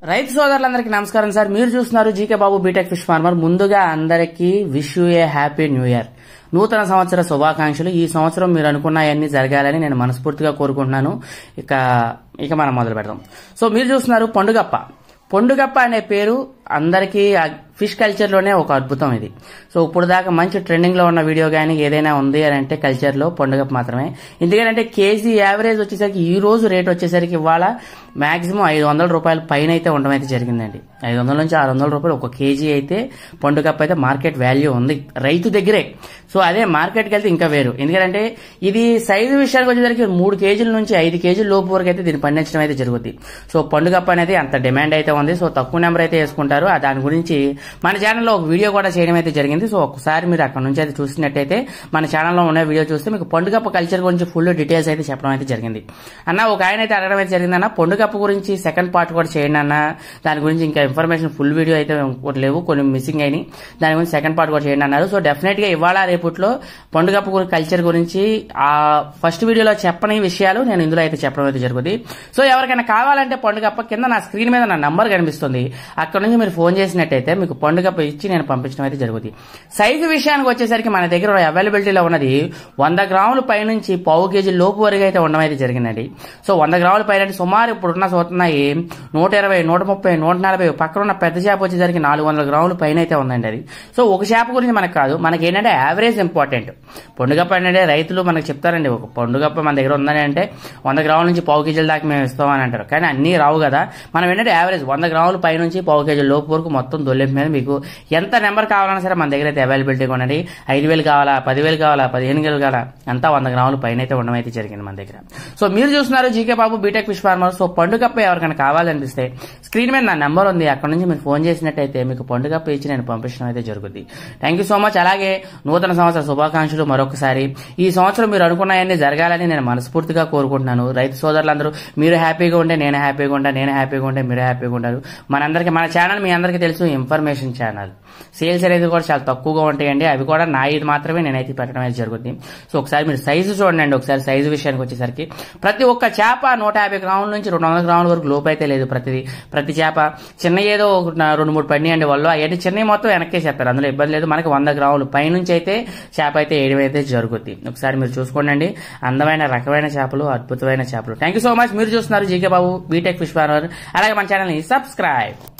రైతు సోదరులందరికీ నమస్కారం సార్ మీరు చూస్తున్నారు GK Babu BTech fish farmer ముందుగా అందరికీ wish you a happy new year నూతన సంవత్సర శుభాకాంక్షలు ఈ సంవత్సరం మీరు అనుకున్నాయన్నీ జరగాలని నేను మనస్ఫూర్తిగా కోరుకుంటున్నాను ఇక ఇక మనం మొదలు పెడదాం సో మీరు చూస్తున్నారు పండుగప్ప పొండుగప్ప అనే పేరు అందరికీ ఆ ఫిష్ కల్చర్లోనే ఒక అద్భుతం ఇది సో ఇప్పుడు దాకా మంచి ట్రెండింగ్లో ఉన్న వీడియో కానీ ఏదైనా ఉంది అని అంటే కల్చర్లో పొండుగప్ప మాత్రమే ఎందుకంటే కేజీ యావరేజ్ వచ్చేసరికి ఈ రోజు రేట్ వచ్చేసరికి ఇవాళ మాక్సిమం ఐదు వందల రూపాయల పైన అయితే ఉండడం అయితే జరిగిందండి ఐదు వందల నుంచి ఆరు వందల రూపాయలు ఒక కేజీ అయితే పండుగప్ప అయితే మార్కెట్ వాల్యూ ఉంది రైతు దగ్గరే సో అదే మార్కెట్కి వెళ్తే ఇంకా వేరు ఎందుకంటే ఇది సైజు విషయానికి వచ్చేసరికి మూడు కేజీల నుంచి ఐదు కేజీల లోపు వరకు అయితే దీన్ని పండించడం అయితే జరుగుతుంది సో పండుగప్ప అనేది అంత డిమాండ్ అయితే ఉంది సో తక్కువ నెంబర్ అయితే వేసుకుంటారు ఆ దాని గురించి మన ఛానల్లో ఒక వీడియో కూడా చేయడం అయితే జరిగింది సో ఒకసారి మీరు అక్కడ నుంచి అయితే చూసినట్టయితే మన ఛానల్లో ఉన్న వీడియో చూస్తే మీకు పండుగప్ప కల్చర్ గురించి ఫుల్ డీటెయిల్స్ అయితే చెప్పడం అయితే జరిగింది అన్న ఒక ఆయన అయితే అడగడం అయితే జరిగిందన్న పండుగప్ప గురించి సెకండ్ పార్ట్ కూడా చేయండి అన్న దాని గురించి ఇంకా ఇన్ఫర్మేషన్ ఫుల్ వీడియో అయితే ఇంకోటి లేవు కొన్ని మిస్సింగ్ అయినాయి దాని గురించి సెకండ్ పార్ట్ కూడా చేయండి అన్నారు సో డెఫినెట్ గా ఇవాళ రేపట్లో పండుగప్ప గురి కల్చర్ గురించి ఆ ఫస్ట్ వీడియోలో చెప్పని విషయాలు నేను ఇందులో అయితే చెప్పడం అయితే జరుగుతుంది సో ఎవరికైనా కావాలంటే పండుగప్ప కింద నా స్క్రీన్ మీద నా నంబర్ కనిపిస్తుంది అక్కడ నుంచి మీరు ఫోన్ చేసినట్టయితే మీకు పండుగప్ప ఇచ్చి నేను పంపించడం అయితే జరుగుతుంది సైజు విషయానికి వచ్చేసరికి మన దగ్గర అవైలబిలిటీలో ఉన్నది వంద గ్రాముల పైనుంచి పావు కేజీ లోపు వరకు అయితే ఉండడం అయితే జరిగిందండి సో వంద గ్రాముల పైన సుమారు ఇప్పుడున్న చూస్తున్నాయి నూట ఇరవై నూట ముప్పై నూట నలభై పక్కన ఉన్న పెద్ద చేప వచ్చేసరికి నాలుగు వందల గ్రాముల పైన అయితే ఉందండి అది సో ఒక చేప గురించి మనకు కాదు మనకి ఏంటంటే యావరేజ్ ఇంపార్టెంట్ పండుగప్ప అంటే రైతులు మనకు చెప్తారండి ఒక పండుగప్ప మన దగ్గర ఉందని అంటే వంద గ్రాముల నుంచి పావు కేజీల దాకా మేము ఇస్తామని అంటారు కానీ అన్నీ రావు కదా మనం ఏంటంటే యావరేజ్ వంద గ్రాముల పై నుంచి పావు కేజీ లోపు వరకు మొత్తం దొల్లెంపు మీద మీకు ఎంత నెంబర్ కావాలన్నా సరే మన దగ్గర అయితే అవైలబిలిటీగా ఉండండి ఐదు వేలు కావాలా పదివేలు కావాలా పదిహేను వేలు కావాలా అంతా వంద గ్రాముల పైన అయితే ఉండడం అయితే జరిగింది మన దగ్గర సో మీరు చూస్తున్నారు GK Babu BTech fish farmer so పండుగప్ప ఎవరికైనా కావాలనిపిస్తే స్క్రీన్ మీద నా నెంబర్ ఉంది అక్కడ నుంచి మీరు ఫోన్ చేసినట్టయితే మీకు పండుగప్ప ఇచ్చి నేను పంపించడం అయితే జరుగుతుంది థ్యాంక్ యూ సో మచ్ అలాగే నూతన సంవత్సర శుభాకాంక్షలు మరొకసారి ఈ సంవత్సరం మీరు అనుకున్నాయన్నీ జరగాలని నేను మనస్ఫూర్తిగా కోరుకుంటున్నాను రైతు సోదరులందరూ మీరు హ్యాపీగా ఉంటే నేను హ్యాపీగా ఉంటా నేను హ్యాపీగా ఉంటే మీరు హ్యాపీగా ఉంటారు మనందరికీ మన ఛానల్ మీ అందరికీ తెలుసు ఇన్ఫర్మేషన్ ఛానల్ సేల్స్ అనేది కూడా చాలా తక్కువగా ఉంటాయండి అవి కూడా నా ఇది మాత్రమే నేనైతే పెట్టడం అయితే జరుగుతుంది సో ఒకసారి మీరు సైజు చూడండి ఒకసారి సైజు విషయానికి వచ్చేసరికి ప్రతి ఒక్క చేప నూట యాభై గ్రాముల నుంచి రెండు వందల గ్రాముల వరకు లోపు అయితే లేదు ప్రతిది ప్రతి చేప చిన్న ఏదో ఒక నా- రెండు మూడు పడినాయండి వాళ్ళు అవన్నీ చిన్నవి మొత్తం వెనక్కే చెప్పారు అందులో ఇబ్బంది లేదు మనకి వంద గ్రాములు పైనుంచి అయితే చేప అయితే వేయడం అయితే జరుగుతుంది ఒకసారి మీరు చూసుకోండి అందమైన రకమైన చేపలు అద్భుతమైన చేపలు థ్యాంక్ యూ సో మచ్ మీరు చూస్తున్నారు GK Babu BTech fish farmer అలాగే మన ఛానల్ని సబ్స్క్రైబ్